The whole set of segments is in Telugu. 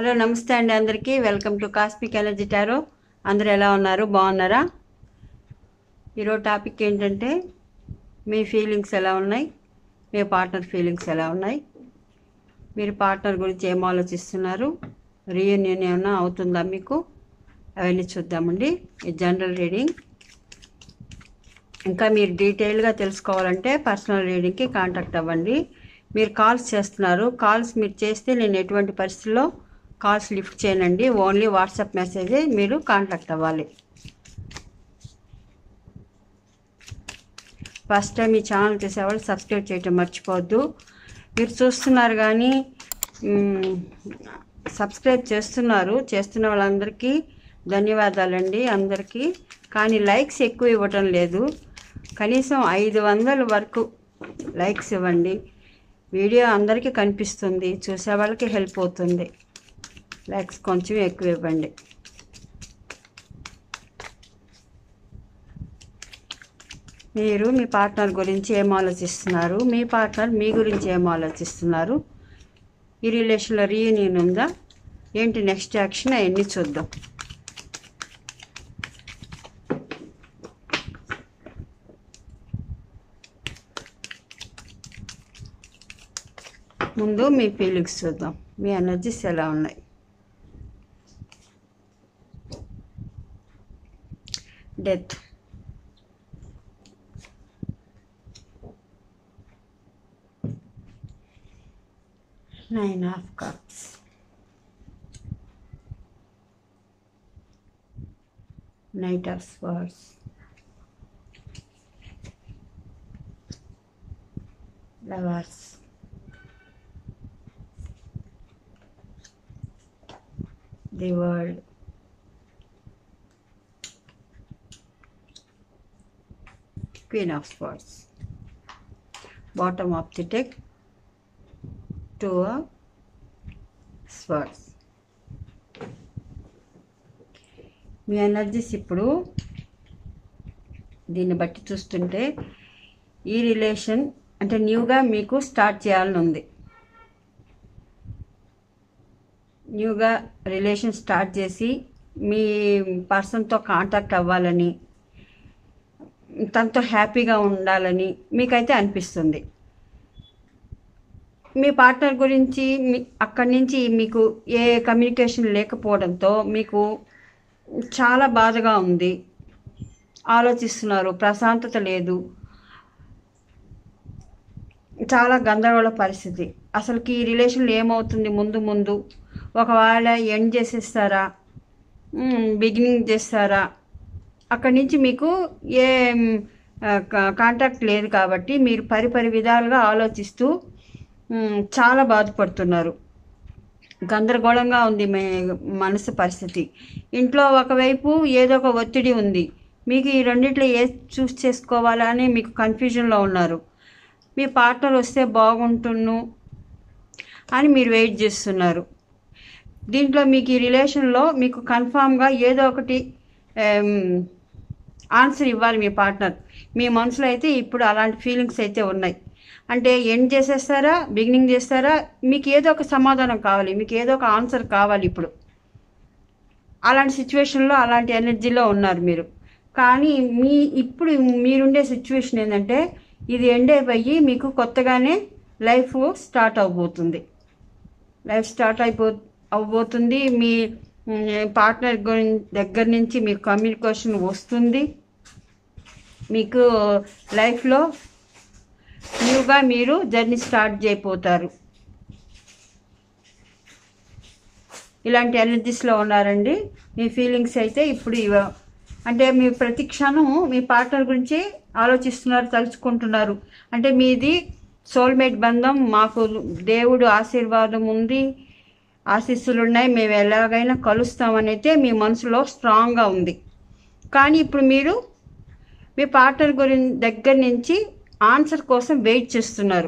హలో నమస్తే అండి అందరికీ welcome to cosmic energy tarot అందరూ ఎలా ఉన్నారు బాగున్నారా ఈరోజు టాపిక్ ఏంటంటే మీ ఫీలింగ్స్ ఎలా ఉన్నాయి మీ పార్ట్నర్ ఫీలింగ్స్ ఎలా ఉన్నాయి మీరు పార్ట్నర్ గురించి ఏం ఆలోచిస్తున్నారు రీయూనియన్ ఏమైనా అవుతుందా మీకు అవన్నీ చూద్దామండి ఈ జనరల్ రీడింగ్ ఇంకా మీరు డీటెయిల్గా తెలుసుకోవాలంటే పర్సనల్ రీడింగ్కి కాంటాక్ట్ అవ్వండి మీరు కాల్స్ చేస్తున్నారు కాల్స్ మీరు చేస్తే నేను ఎటువంటి పరిస్థితుల్లో కాల్స్ లిఫ్ట్ చేయనండి ఓన్లీ వాట్సాప్ మెసేజే మీరు కాంటాక్ట్ అవ్వాలి ఫస్ట్ టైం ఈ ఛానల్ చూసేవాళ్ళు సబ్స్క్రైబ్ చేయటం మర్చిపోవద్దు మీరు చూస్తున్నారు కానీ మ్, సబ్స్క్రైబ్ చేస్తున్నారు చేస్తున్న వాళ్ళందరికీ ధన్యవాదాలండి అందరికీ కానీ లైక్స్ ఎక్కువ ఇవ్వటం లేదు కనీసం ఐదు వందల వరకు లైక్స్ ఇవ్వండి వీడియో అందరికీ కనిపిస్తుంది చూసే వాళ్ళకి హెల్ప్ అవుతుంది లైక్స్ కొంచెం ఎక్కువ ఇవ్వండి మీరు మీ పార్ట్నర్ గురించి ఏం ఆలోచిస్తున్నారు మీ పార్ట్నర్ మీ గురించి ఏం ఆలోచిస్తున్నారు ఈ రిలేషన్లో రీయూనియన్ ఉందా ఏంటి నెక్స్ట్ యాక్షన్ అవన్నీ చూద్దాం ముందు మీ ఫీలింగ్స్ చూద్దాం మీ ఎనర్జీస్ ఎలా ఉన్నాయి death nine of cups knight of swords lovers the world. Queen of Swords. Bottom of the deck, Two of Swords. మీ ఎనర్జీస్ ఇప్పుడు దీన్ని బట్టి చూస్తుంటే ఈ రిలేషన్ అంటే న్యూగా మీకు స్టార్ట్ చేయాలని ఉంది న్యూగా రిలేషన్ స్టార్ట్ చేసి మీ పర్సన్తో కాంటాక్ట్ అవ్వాలని తనతో హ్యాపీగా ఉండాలని మీకైతే అనిపిస్తుంది మీ పార్ట్నర్ గురించి మీ అక్కడి నుంచి మీకు ఏ కమ్యూనికేషన్ లేకపోవడంతో మీకు చాలా బాధగా ఉంది ఆలోచిస్తున్నారు ప్రశాంతత లేదు చాలా గందరగోళ పరిస్థితి అసలుకి ఈ రిలేషన్లో ఏమవుతుంది ముందు ముందు ఒకవేళ ఎండ్ చేసేస్తారా బిగినింగ్ చేస్తారా అక్కడి నుంచి మీకు ఏ కాంటాక్ట్ లేదు కాబట్టి మీరు పరిపరి విధాలుగా ఆలోచిస్తూ మ్, చాలా బాధపడుతున్నారు గందరగోళంగా ఉంది మీ మనసు పరిస్థితి ఇంట్లో ఒకవైపు ఏదో ఒక ఒత్తిడి ఉంది మీకు ఈ రెండిట్లో ఏ చూస్ చేసుకోవాలా అని మీకు కన్ఫ్యూజన్లో ఉన్నారు మీ పార్ట్నర్ వస్తే బాగుంటున్ను అని మీరు వెయిట్ చేస్తున్నారు దీంట్లో మీకు ఈ రిలేషన్లో మీకు కన్ఫామ్గా ఏదో ఒకటి ఆన్సర్ ఇవ్వాలి మీ పార్ట్నర్ మీ మనసులో అయితే ఇప్పుడు అలాంటి ఫీలింగ్స్ అయితే ఉన్నాయి అంటే ఎండ్ చేసేస్తారా బిగినింగ్ చేస్తారా మీకు ఏదో ఒక సమాధానం కావాలి మీకు ఏదో ఒక ఆన్సర్ కావాలి ఇప్పుడు అలాంటి సిచ్యువేషన్లో అలాంటి ఎనర్జీలో ఉన్నారు మీరు కానీ మీ ఇప్పుడు మీరుండే సిచ్యువేషన్ ఏంటంటే ఇది ఎండ్ అయిపోయి మీకు కొత్తగానే లైఫ్ స్టార్ట్ అవబోతుంది లైఫ్ స్టార్ట్ అయిపో అవ్వబోతుంది మీ పార్ట్నర్ దగ్గర నుంచి మీకు కమ్యూనికేషన్ వస్తుంది మీకు లైఫ్లో న్యూగా మీరు జర్నీ స్టార్ట్ చేయబోతారు ఇలాంటి ఎనర్జీస్లో ఉన్నారండి మీ ఫీలింగ్స్ అయితే ఇప్పుడు ఇవ అంటే మీ ప్రతి క్షణం మీ పార్ట్నర్ గురించి ఆలోచిస్తున్నారు తలుచుకుంటున్నారు అంటే మీది సోల్మేట్ బంధం మాకు దేవుడు ఆశీర్వాదం ఉంది ఆశీస్సులు ఉన్నాయి మేము ఎలాగైనా కలుస్తామని అయితే మీ మనసులో స్ట్రాంగ్గా ఉంది కానీ ఇప్పుడు మీరు మీ పార్ట్నర్ గురి దగ్గర నుంచి ఆన్సర్ కోసం వెయిట్ చేస్తున్నారు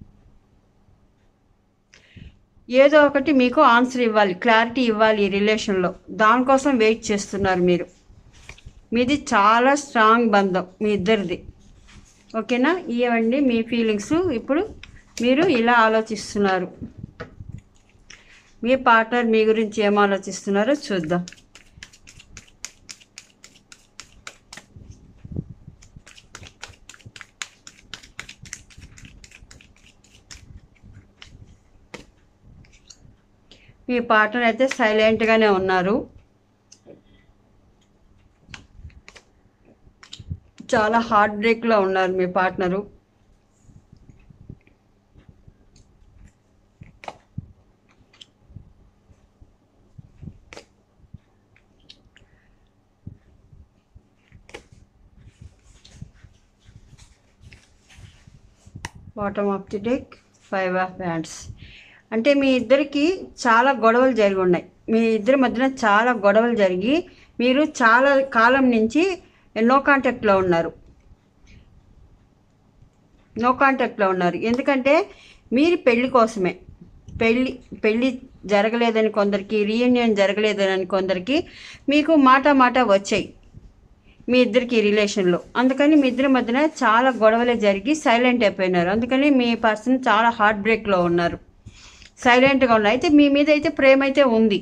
ఏదో ఒకటి మీకు ఆన్సర్ ఇవ్వాలి క్లారిటీ ఇవ్వాలి ఈ రిలేషన్లో దానికోసం వెయిట్ చేస్తున్నారు మీరు మీది చాలా స్ట్రాంగ్ బంధం మీ ఇద్దరిది ఓకేనా ఇవ్వండి మీ ఫీలింగ్స్ ఇప్పుడు మీరు ఇలా ఆలోచిస్తున్నారు మీ పార్ట్నర్ మీ గురించి ఏం ఆలోచిస్తున్నారో చూద్దాం మీ పార్ట్నర్ అయితే సైలెంట్గానే ఉన్నారు చాలా హార్ట్ బ్రేక్లో ఉన్నారు మీ partner bottom of the deck five of hands అంటే మీ ఇద్దరికి చాలా గొడవలు జరిగి ఉన్నాయి మీ ఇద్దరి మధ్యన చాలా గొడవలు జరిగి మీరు చాలా కాలం నుంచి నో కాంటాక్ట్లో ఉన్నారు నో కాంటాక్ట్లో ఉన్నారు ఎందుకంటే మీరు పెళ్లి కోసమే పెళ్ళి పెళ్ళి జరగలేదని కొందరికి రీయూనియన్ జరగలేదని కొందరికి మీకు మాట మాట వచ్చాయి మీ ఇద్దరికి రిలేషన్లో అందుకని మీ ఇద్దరి మధ్యన చాలా గొడవలే జరిగి సైలెంట్ అయిపోయినారు అందుకని మీ పర్సన్ చాలా హార్ట్ బ్రేక్లో ఉన్నారు సైలెంట్గా ఉన్నారు అయితే మీ మీద అయితే ప్రేమ అయితే ఉంది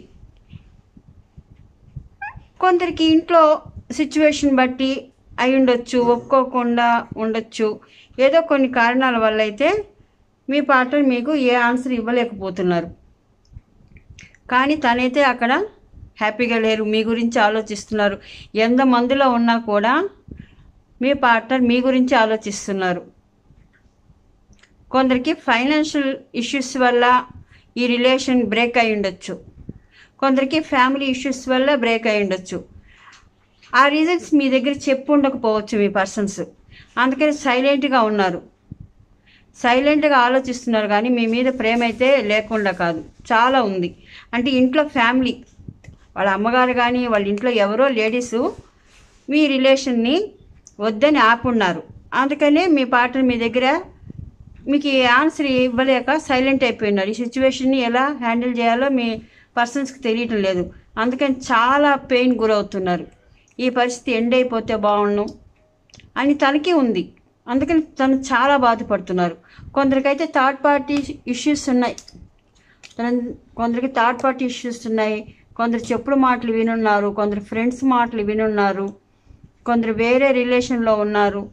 కొందరికి ఇంట్లో సిచ్యువేషన్ బట్టి అయి ఉండొచ్చు ఒప్పుకోకుండా ఉండొచ్చు ఏదో కొన్ని కారణాల వల్ల అయితే మీ పార్ట్నర్ మీకు ఏ ఆన్సర్ ఇవ్వలేకపోతున్నారు కానీ తనైతే అక్కడ హ్యాపీగా లేరు మీ గురించి ఆలోచిస్తున్నారు ఎంత మందిలో ఉన్నా కూడా మీ పార్ట్నర్ మీ గురించి ఆలోచిస్తున్నారు కొందరికి ఫైనాన్షియల్ ఇష్యూస్ వల్ల ఈ రిలేషన్ బ్రేక్ అయి ఉండొచ్చు కొందరికి ఫ్యామిలీ ఇష్యూస్ వల్ల బ్రేక్ అయి ఉండొచ్చు ఆ రీజన్స్ మీ దగ్గర చెప్పు ఉండకపోవచ్చు మీ పర్సన్స్ అందుకని సైలెంట్గా ఉన్నారు సైలెంట్గా ఆలోచిస్తున్నారు కానీ మీ మీద ప్రేమ అయితే లేకుండా కాదు చాలా ఉంది అంటే ఇంట్లో ఫ్యామిలీ వాళ్ళ అమ్మగారు కానీ వాళ్ళ ఇంట్లో ఎవరో లేడీసు మీ రిలేషన్ని వద్దని ఆపున్నారు అందుకనే మీ పార్ట్నర్ మీ దగ్గర మీకు ఈ ఆన్సర్ ఇవ్వలేక సైలెంట్ అయిపోయినారు ఈ సిచ్యువేషన్ని ఎలా హ్యాండిల్ చేయాలో మీ పర్సన్స్కి తెలియటం లేదు అందుకని చాలా పెయిన్ గురవుతున్నారు ఈ పరిస్థితి ఎండ్ అయిపోతే బాగుండు అని తనకి ఉంది అందుకని తను చాలా బాధపడుతున్నారు కొందరికైతే థర్డ్ పార్టీ ఇష్యూస్ ఉన్నాయి తన కొందరికి థర్డ్ పార్టీ ఇష్యూస్ ఉన్నాయి కొందరు చెప్పుడు మాటలు వినున్నారు కొందరు ఫ్రెండ్స్ మాటలు వినున్నారు కొందరు వేరే రిలేషన్లో ఉన్నారు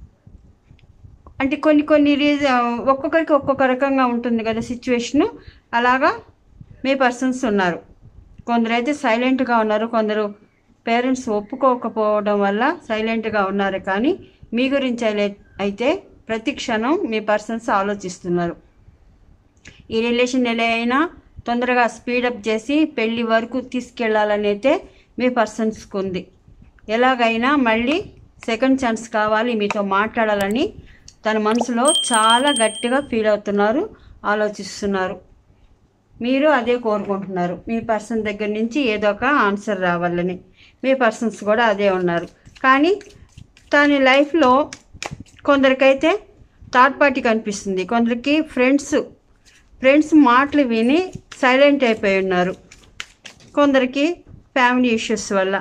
అంటే కొన్ని కొన్ని రీజ ఒక్కొక్కరికి ఒక్కొక్క రకంగా ఉంటుంది కదా సిచ్యువేషను అలాగా మీ పర్సన్స్ ఉన్నారు కొందరు అయితే సైలెంట్గా ఉన్నారు కొందరు పేరెంట్స్ ఒప్పుకోకపోవడం వల్ల సైలెంట్గా ఉన్నారు కానీ మీ గురించి అయితే- అయితే ప్రతి క్షణం మీ పర్సన్స్ ఆలోచిస్తున్నారు ఈ రిలేషన్ ఎలా అయినా తొందరగా స్పీడప్ చేసి పెళ్లి వరకు తీసుకెళ్లాలని అయితే మీ పర్సన్స్కి ఉంది ఎలాగైనా మళ్ళీ సెకండ్ ఛాన్స్ కావాలి మీతో మాట్లాడాలని తన మనసులో చాలా గట్టిగా ఫీల్ అవుతున్నారు ఆలోచిస్తున్నారు మీరు అదే కోరుకుంటున్నారు మీ పర్సన్ దగ్గర నుంచి ఏదో ఒక ఆన్సర్ రావాలని మీ పర్సన్స్ కూడా అదే ఉన్నారు కానీ తన లైఫ్లో కొందరికైతే థర్డ్ పార్టీ కనిపిస్తుంది కొందరికి ఫ్రెండ్స్ ఫ్రెండ్స్ మాటలు విని సైలెంట్ అయిపోయి ఉన్నారు కొందరికి ఫ్యామిలీ ఇష్యూస్ వల్ల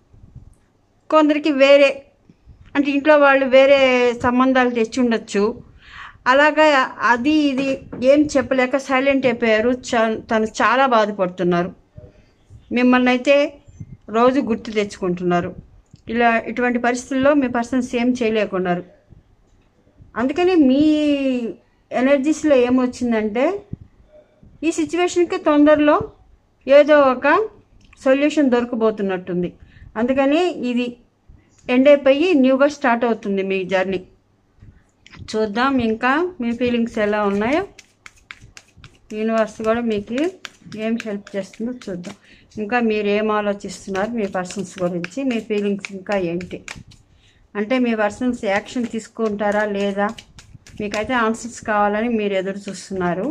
కొందరికి వేరే అంటే ఇంట్లో వాళ్ళు వేరే సంబంధాలు తెచ్చి ఉండొచ్చు అలాగా అది ఇది ఏం చెప్పలేక సైలెంట్ అయిపోయారు చ- తను చాలా బాధపడుతున్నారు మిమ్మల్ని అయితే రోజు గుర్తు తెచ్చుకుంటున్నారు ఇలా ఇటువంటి పరిస్థితుల్లో మీ పర్సన్స్ ఏం చేయలేకున్నారు అందుకని మీ ఎనర్జీస్లో ఏమొచ్చిందంటే ఈ సిచ్యువేషన్కి తొందరలో ఏదో ఒక సొల్యూషన్ దొరకబోతున్నట్టుంది అందుకని ఇది ఎండ్ అయిపోయి న్యూగా స్టార్ట్ అవుతుంది మీ జర్నీ చూద్దాం ఇంకా మీ ఫీలింగ్స్ ఎలా ఉన్నాయో యూనివర్స్ కూడా మీకు ఏం హెల్ప్ చేస్తుందో చూద్దాం ఇంకా మీరు ఏం ఆలోచిస్తున్నారు మీ పర్సన్స్ గురించి మీ ఫీలింగ్స్ ఇంకా ఏంటి అంటే మీ పర్సన్స్ యాక్షన్ తీసుకుంటారా లేదా మీకైతే ఆన్సర్స్ కావాలని మీరు ఎదురు చూస్తున్నారు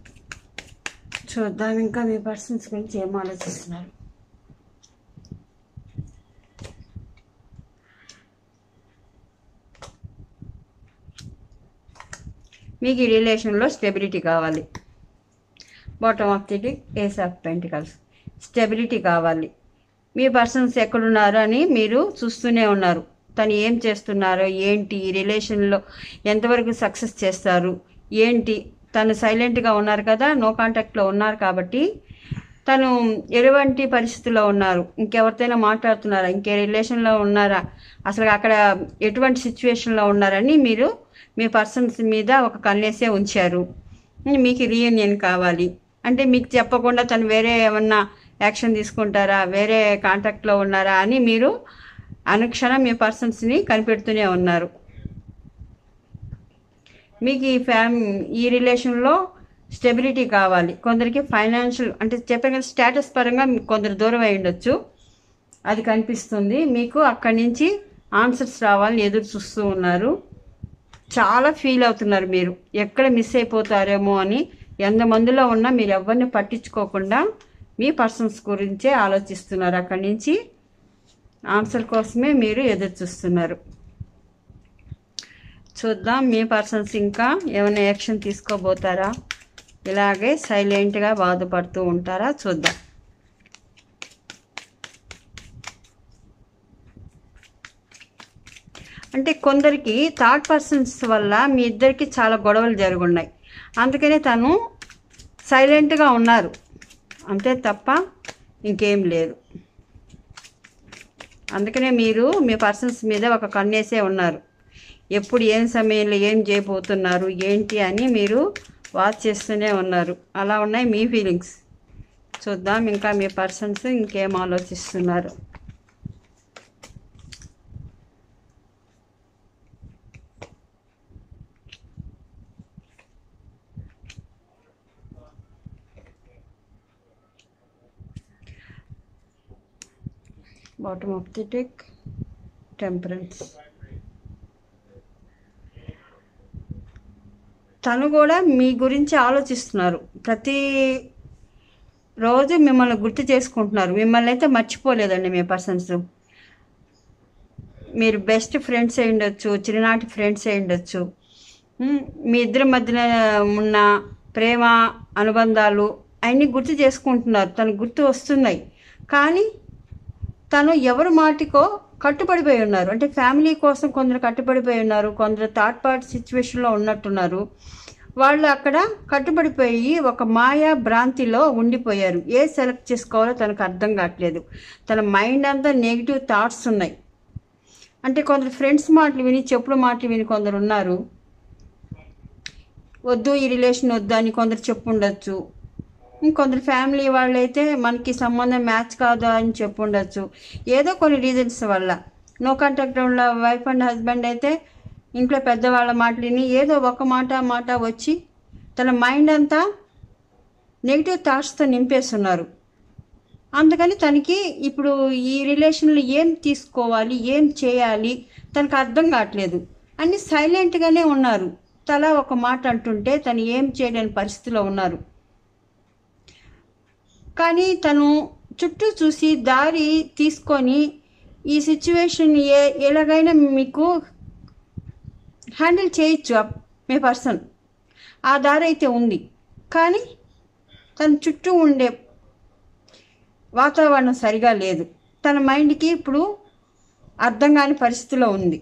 చూద్దాం ఇంకా మీ పర్సన్స్ గురించి ఏం ఆలోచిస్తున్నారు మీకు ఈ రిలేషన్లో స్టెబిలిటీ కావాలి bottom of the deck ace of pentacles stability కావాలి మీ పర్సన్స్ ఎక్కడున్నారు అని మీరు చూస్తూనే ఉన్నారు తను ఏం చేస్తున్నారో ఏంటి ఈ రిలేషన్లో ఎంతవరకు సక్సెస్ చేస్తారు ఏంటి తను సైలెంట్గా ఉన్నారు కదా నో కాంటాక్ట్లో ఉన్నారు కాబట్టి తను ఎటువంటి పరిస్థితుల్లో ఉన్నారు ఇంకెవరితోనైనా మాట్లాడుతున్నారా ఇంకే రిలేషన్లో ఉన్నారా అసలు అక్కడ ఎటువంటి సిచ్యువేషన్లో ఉన్నారని మీరు మీ పర్సన్స్ మీద ఒక కన్నేసే ఉంచారు మీకు రీయూనియన్ కావాలి అంటే మీకు చెప్పకుండా తను వేరే ఏమన్నా యాక్షన్ తీసుకుంటారా వేరే కాంటాక్ట్లో ఉన్నారా అని మీరు అనుక్షణం మీ పర్సన్స్ని కనిపెడుతూనే ఉన్నారు మీకు ఈ ఫ్యామ్ ఈ రిలేషన్లో స్టెబిలిటీ కావాలి కొందరికి ఫైనాన్షియల్ అంటే చెప్పాను కదా స్టేటస్ పరంగా మీకు కొందరు దూరం అయి ఉండొచ్చు అది కనిపిస్తుంది మీకు అక్కడి నుంచి ఆన్సర్స్ రావాలని ఎదురు చూస్తూ ఉన్నారు చాలా ఫీల్ అవుతున్నారు మీరు ఎక్కడ మిస్ అయిపోతారేమో అని ఎంతమందిలో ఉన్నా మీరు ఎవరిని పట్టించుకోకుండా మీ పర్సన్స్ గురించే ఆలోచిస్తున్నారు అక్కడి నుంచి ఆన్సర్ కోసమే మీరు ఎదురు చూస్తున్నారు చూద్దాం మీ పర్సన్స్ ఇంకా ఏమైనా యాక్షన్ తీసుకోబోతారా ఇలాగే సైలెంట్గా బాధపడుతూ ఉంటారా చూద్దాం అంటే కొందరికి థర్డ్ పర్సన్స్ వల్ల మీ ఇద్దరికి చాలా గొడవలు జరుగున్నాయి అందుకనే తను సైలెంట్గా ఉన్నారు అంతే తప్ప ఇంకేం లేదు అందుకనే మీరు మీ పర్సన్స్ మీద ఒక కన్నేసే ఉన్నారు ఎప్పుడు ఏం సమయంలో ఏం చేయబోతున్నారు ఏంటి అని మీరు వాచ్ చేస్తూనే ఉన్నారు అలా ఉన్నాయి మీ ఫీలింగ్స్ చూద్దాం ఇంకా మీ పర్సన్స్ ఇంకేం ఆలోచిస్తున్నారు bottom of the deck temperance తను కూడా మీ గురించి ఆలోచిస్తున్నారు ప్రతి రోజు మిమ్మల్ని గుర్తు చేసుకుంటున్నారు మిమ్మల్ని అయితే మర్చిపోలేదండి మీ పర్సన్స్ మీరు బెస్ట్ ఫ్రెండ్స్ అయి ఉండొచ్చు చిన్ననాటి ఫ్రెండ్స్ అయి ఉండొచ్చు ఉమ్, మీ ఇద్దరి మధ్యన ఉన్న ప్రేమ అనుబంధాలు అన్నీ గుర్తు చేసుకుంటున్నారు తను గుర్తు వస్తున్నాయి కానీ తను ఎవరి మాటికో కట్టుబడిపోయి ఉన్నారు అంటే ఫ్యామిలీ కోసం కొందరు కట్టుబడిపోయి ఉన్నారు కొందరు థర్డ్ పార్టీ సిచ్యువేషన్లో ఉన్నట్టున్నారు వాళ్ళు అక్కడ కట్టుబడిపోయి ఒక మాయా భ్రాంతిలో ఉండిపోయారు ఏ సెలెక్ట్ చేసుకోవాలో తనకు అర్థం కావట్లేదు తన మైండ్ అంతా నెగిటివ్ థాట్స్ ఉన్నాయి అంటే కొందరు ఫ్రెండ్స్ మాటలు విని చెప్పుడు మాటలు విని కొందరు ఉన్నారు వద్దు ఈ రిలేషన్ వద్దు అని కొందరు చెప్పుండొచ్చు ఇంకొందరు ఫ్యామిలీ వాళ్ళైతే మనకి సంబంధం మ్యాచ్ కాదు అని చెప్పుండొచ్చు ఏదో కొన్ని రీజన్స్ వల్ల నో కాంటాక్ట్ ఉన్న వైఫ్ అండ్ హస్బెండ్ అయితే ఇంట్లో పెద్దవాళ్ళ మాటలు విని ఏదో ఒక మాట మాట వచ్చి తన మైండ్ అంతా నెగిటివ్ థాట్స్తో నింపేస్తున్నారు అందుకని తనకి ఇప్పుడు ఈ రిలేషన్లో ఏం తీసుకోవాలి ఏం చేయాలి తనకు అర్థం కావట్లేదు అన్ని సైలెంట్గానే ఉన్నారు తల ఒక మాట అంటుంటే తను ఏం చేయలేని పరిస్థితిలో ఉన్నారు కానీ తను చుట్టూ చూసి దారి తీసుకొని ఈ సిచ్యువేషన్ ఏ ఎలాగైనా మీకు హ్యాండిల్ చేయొచ్చు ఆ- మీ పర్సన్ ఆ దారి అయితే ఉంది కానీ తన చుట్టూ ఉండే వాతావరణం సరిగా లేదు తన మైండ్కి ఇప్పుడు అర్థం కాని పరిస్థితిలో ఉంది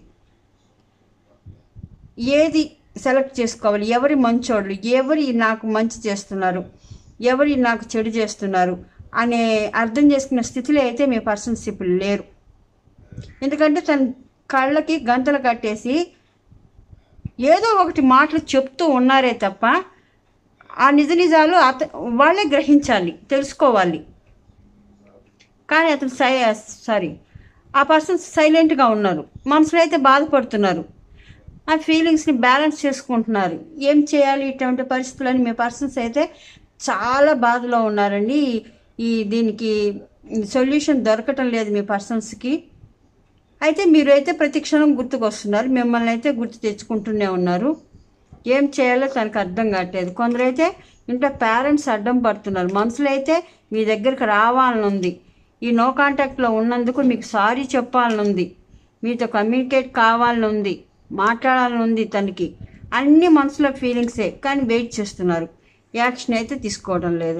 ఏది సెలెక్ట్ చేసుకోవాలి ఎవరి మంచోళ్ళు ఎవరి నాకు మంచి చేస్తున్నారు ఎవరి నాకు చెడు చేస్తున్నారు అనే అర్థం చేసుకున్న స్థితిలో అయితే మీ పర్సన్స్ ఇప్పుడు లేరు ఎందుకంటే తన కళ్ళకి గంతలు కట్టేసి ఏదో ఒకటి మాటలు చెప్తూ ఉన్నారే తప్ప ఆ నిజ నిజాలు అత వాళ్ళే గ్రహించాలి తెలుసుకోవాలి కానీ అతను సై సారీ ఆ పర్సన్స్ సైలెంట్గా ఉన్నారు మనసులో అయితే బాధపడుతున్నారు ఆ ఫీలింగ్స్ని బ్యాలెన్స్ చేసుకుంటున్నారు ఏం చేయాలి ఇటువంటి పరిస్థితులని మీ పర్సన్స్ అయితే చాలా బాధలో ఉన్నారండి ఈ దీనికి సొల్యూషన్ దొరకటం లేదు మీ పర్సన్స్కి అయితే మీరు అయితే ప్రతి క్షణం గుర్తుకొస్తున్నారు మిమ్మల్ని అయితే గుర్తు తెచ్చుకుంటూనే ఉన్నారు ఏం చేయాలో తనకు అర్థం కావట్లేదు కొందరైతే ఇంట్లో పేరెంట్స్ అడ్డం పడుతున్నారు మనసులో అయితే మీ దగ్గరికి రావాలని ఉంది ఈ నో కాంటాక్ట్లో ఉన్నందుకు మీకు సారీ చెప్పాలని ఉంది మీతో కమ్యూనికేట్ కావాలని ఉంది మాట్లాడాలని ఉంది తనకి అన్ని మనసులో ఫీలింగ్సే కానీ వెయిట్ చేస్తున్నారు యాక్షన్ అయితే తీసుకోవడం లేదు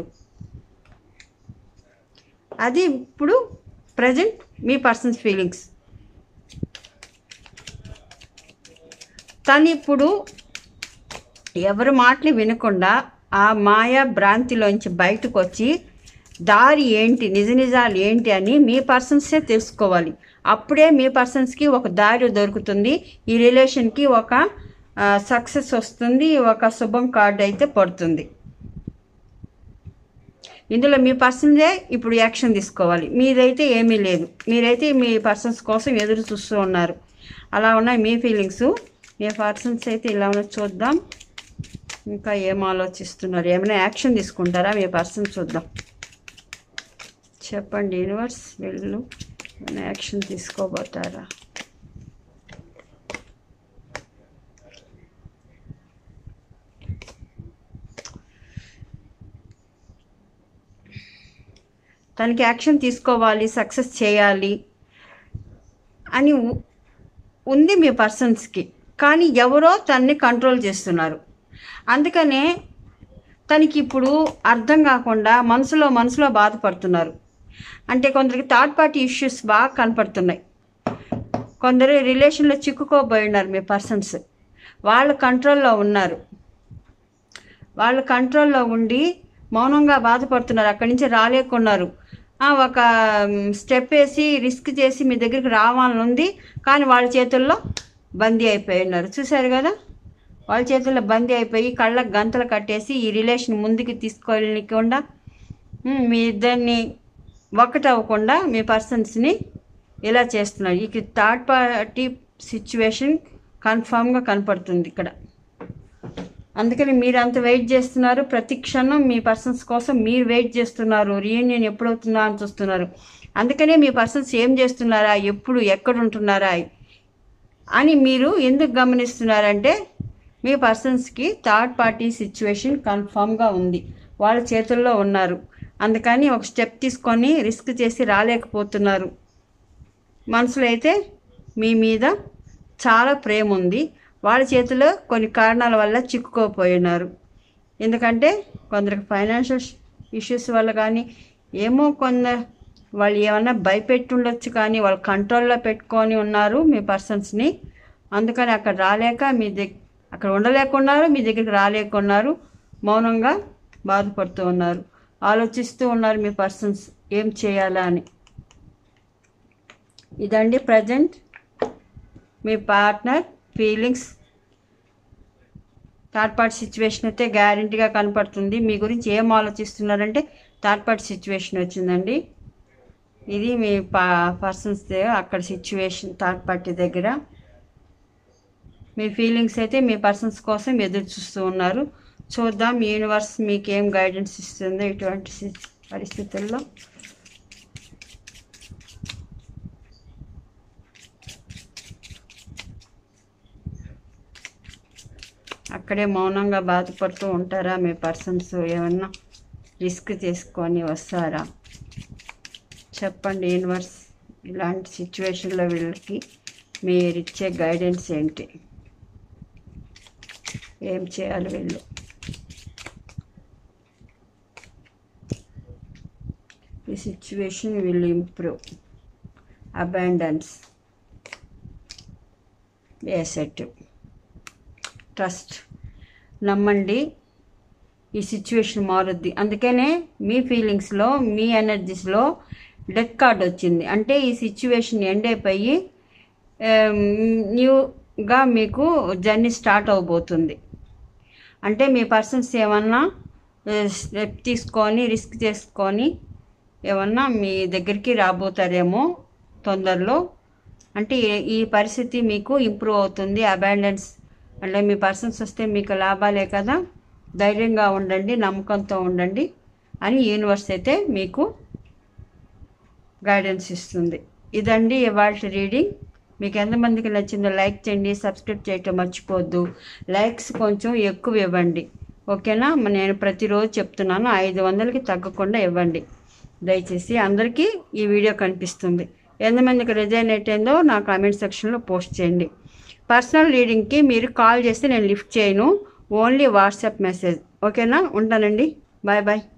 అది ఇప్పుడు ప్రజెంట్ మీ పర్సన్స్ ఫీలింగ్స్ తను ఇప్పుడు ఎవరి మాటలు వినకుండా ఆ మాయా భ్రాంతిలోంచి బయటకు వచ్చి దారి ఏంటి నిజ నిజాలు ఏంటి అని మీ పర్సన్సే తెలుసుకోవాలి అప్పుడే మీ పర్సన్స్కి ఒక దారి దొరుకుతుంది ఈ రిలేషన్కి ఒక సక్సెస్ వస్తుంది ఒక శుభం కార్డు అయితే పడుతుంది ఇందులో మీ పర్సన్దే ఇప్పుడు యాక్షన్ తీసుకోవాలి మీదైతే ఏమీ లేదు మీరైతే మీ పర్సన్స్ కోసం ఎదురు చూస్తూ ఉన్నారు అలా ఉన్నాయి మీ ఫీలింగ్స్ మీ పర్సన్స్ అయితే ఇలా ఉన్న చూద్దాం ఇంకా ఏం ఆలోచిస్తున్నారు ఏమైనా యాక్షన్ తీసుకుంటారా మీ పర్సన్ చూద్దాం చెప్పండి యూనివర్స్ వీళ్ళు ఏమైనా యాక్షన్ తీసుకోబోతారా తనకి యాక్షన్ తీసుకోవాలి సక్సెస్ చేయాలి అని ఉ- ఉంది మీ పర్సన్స్కి కానీ ఎవరో తన్ని కంట్రోల్ చేస్తున్నారు అందుకనే తనకి ఇప్పుడు అర్థం కాకుండా మనసులో మనసులో బాధపడుతున్నారు అంటే కొందరికి థర్డ్ పార్టీ ఇష్యూస్ బాగా కనపడుతున్నాయి కొందరు రిలేషన్లో చిక్కుకోబోయి ఉన్నారు మీ పర్సన్స్ వాళ్ళ కంట్రోల్లో ఉన్నారు వాళ్ళ కంట్రోల్లో ఉండి మౌనంగా బాధపడుతున్నారు అక్కడి నుంచి రాలేకున్నారు ఆ, ఒక స్టెప్ వేసి రిస్క్ చేసి మీ దగ్గరికి రావాలని ఉంది కానీ వాళ్ళ చేతుల్లో బందీ అయిపోయి ఉన్నారు చూశారు కదా వాళ్ళ చేతుల్లో బందీ అయిపోయి కళ్ళకు గంతలు కట్టేసి ఈ రిలేషన్ ముందుకు తీసుకోలేకుండా ఉమ్, మీ ఇద్దరిని ఒకటవ్వకుండా మీ పర్సన్స్ని ఇలా చేస్తున్నారు ఈ థర్డ్ పార్టీ సిచ్యువేషన్ కన్ఫామ్గా కనపడుతుంది ఇక్కడ అందుకని మీరు అంత వెయిట్ చేస్తున్నారు ప్రతి క్షణం మీ పర్సన్స్ కోసం మీరు వెయిట్ చేస్తున్నారు రీయూనియన్ ఎప్పుడవుతుందా అని చూస్తున్నారు అందుకనే మీ పర్సన్స్ ఏం చేస్తున్నారా ఎప్పుడు ఎక్కడ ఉంటున్నారా అని మీరు ఎందుకు గమనిస్తున్నారంటే మీ పర్సన్స్కి థర్డ్ పార్టీ సిచ్యువేషన్ కన్ఫామ్గా ఉంది వాళ్ళ చేతుల్లో ఉన్నారు అందుకని ఒక స్టెప్ తీసుకొని రిస్క్ చేసి రాలేకపోతున్నారు మనసులో అయితే మీ మీద చాలా ప్రేమ ఉంది వాళ్ళ చేతిలో కొన్ని కారణాల వల్ల చిక్కుకోపోయినారు ఎందుకంటే కొందరికి ఫైనాన్షియల్ ఇష్యూస్ వల్ల కానీ ఏమో కొంద వాళ్ళు ఏమన్నా భయపెట్టి ఉండొచ్చు కానీ వాళ్ళు కంట్రోల్లో పెట్టుకొని ఉన్నారు మీ పర్సన్స్ని అందుకని అక్కడ రాలేక మీ దగ్గర అక్కడ ఉండలేకున్నారు మీ దగ్గరికి రాలేకున్నారు మౌనంగా బాధపడుతూ ఉన్నారు ఆలోచిస్తూ ఉన్నారు మీ పర్సన్స్ ఏం చేయాలా అని ఇదండి ప్రజెంట్ మీ partner feelings third party situation అయితే గ్యారంటీగా కనపడుతుంది మీ గురించి ఏం ఆలోచిస్తున్నారంటే థర్డ్ పార్టీ సిచ్యువేషన్ వచ్చిందండి ఇది మీ పా పర్సన్స్ అక్కడ సిచ్యువేషన్ థర్డ్ పార్టీ దగ్గర మీ ఫీలింగ్స్ అయితే మీ పర్సన్స్ కోసం ఎదురు చూస్తూ ఉన్నారు చూద్దాం యూనివర్స్ మీకు ఏం గైడెన్స్ ఇస్తుందో ఇటువంటి సి- పరిస్థితుల్లో అక్కడే మౌనంగా బాధపడుతూ ఉంటారా మీ పర్సన్స్ ఏమన్నా రిస్క్ తీసుకొని వస్తారా చెప్పండి యూనివర్స్ ఇలాంటి సిచ్యువేషన్లో వీళ్ళకి మీరు ఇచ్చే గైడెన్స్ ఏంటి ఏం చేయాలి వీళ్ళు ఈ situation will improve abundance asset trust నమ్మండి ఈ సిచ్యువేషన్ మారుద్ది అందుకనే మీ ఫీలింగ్స్లో మీ ఎనర్జీస్లో డెత్ కార్డ్ వచ్చింది అంటే ఈ సిచ్యువేషన్ ఎండ్ అయిపోయి న్యూగా మీకు జర్నీ స్టార్ట్ అవబోతుంది అంటే మీ పర్సన్స్ ఏమన్నా స్టెప్ తీసుకొని రిస్క్ చేసుకొని ఏమన్నా మీ దగ్గరికి రాబోతారేమో తొందరలో అంటే ఈ- ఈ పరిస్థితి మీకు ఇంప్రూవ్ అవుతుంది అబాండెన్స్ అంటే మీ పర్సన్స్ వస్తే మీకు లాభాలే కదా ధైర్యంగా ఉండండి నమ్మకంతో ఉండండి అని యూనివర్స్ అయితే మీకు గైడెన్స్ ఇస్తుంది ఇదండి ఇవాళ రీడింగ్ మీకు ఎంతమందికి నచ్చిందో లైక్ చేయండి సబ్స్క్రైబ్ చేయటం మర్చిపోవద్దు లైక్స్ కొంచెం ఎక్కువ ఇవ్వండి ఓకేనా మ- నేను ప్రతిరోజు చెప్తున్నాను ఐదు వందలకి తగ్గకుండా ఇవ్వండి దయచేసి అందరికీ ఈ వీడియో కనిపిస్తుంది ఎంతమందికి రిజైనేట్ అయిందో నా కామెంట్ సెక్షన్లో పోస్ట్ చేయండి పర్సనల్ రీడింగ్కి మీరు కాల్ చేస్తే నేను లిఫ్ట్ చేయను ఓన్లీ వాట్సాప్ మెసేజ్ ఓకేనా ఉంటానండి బాయ్ బాయ్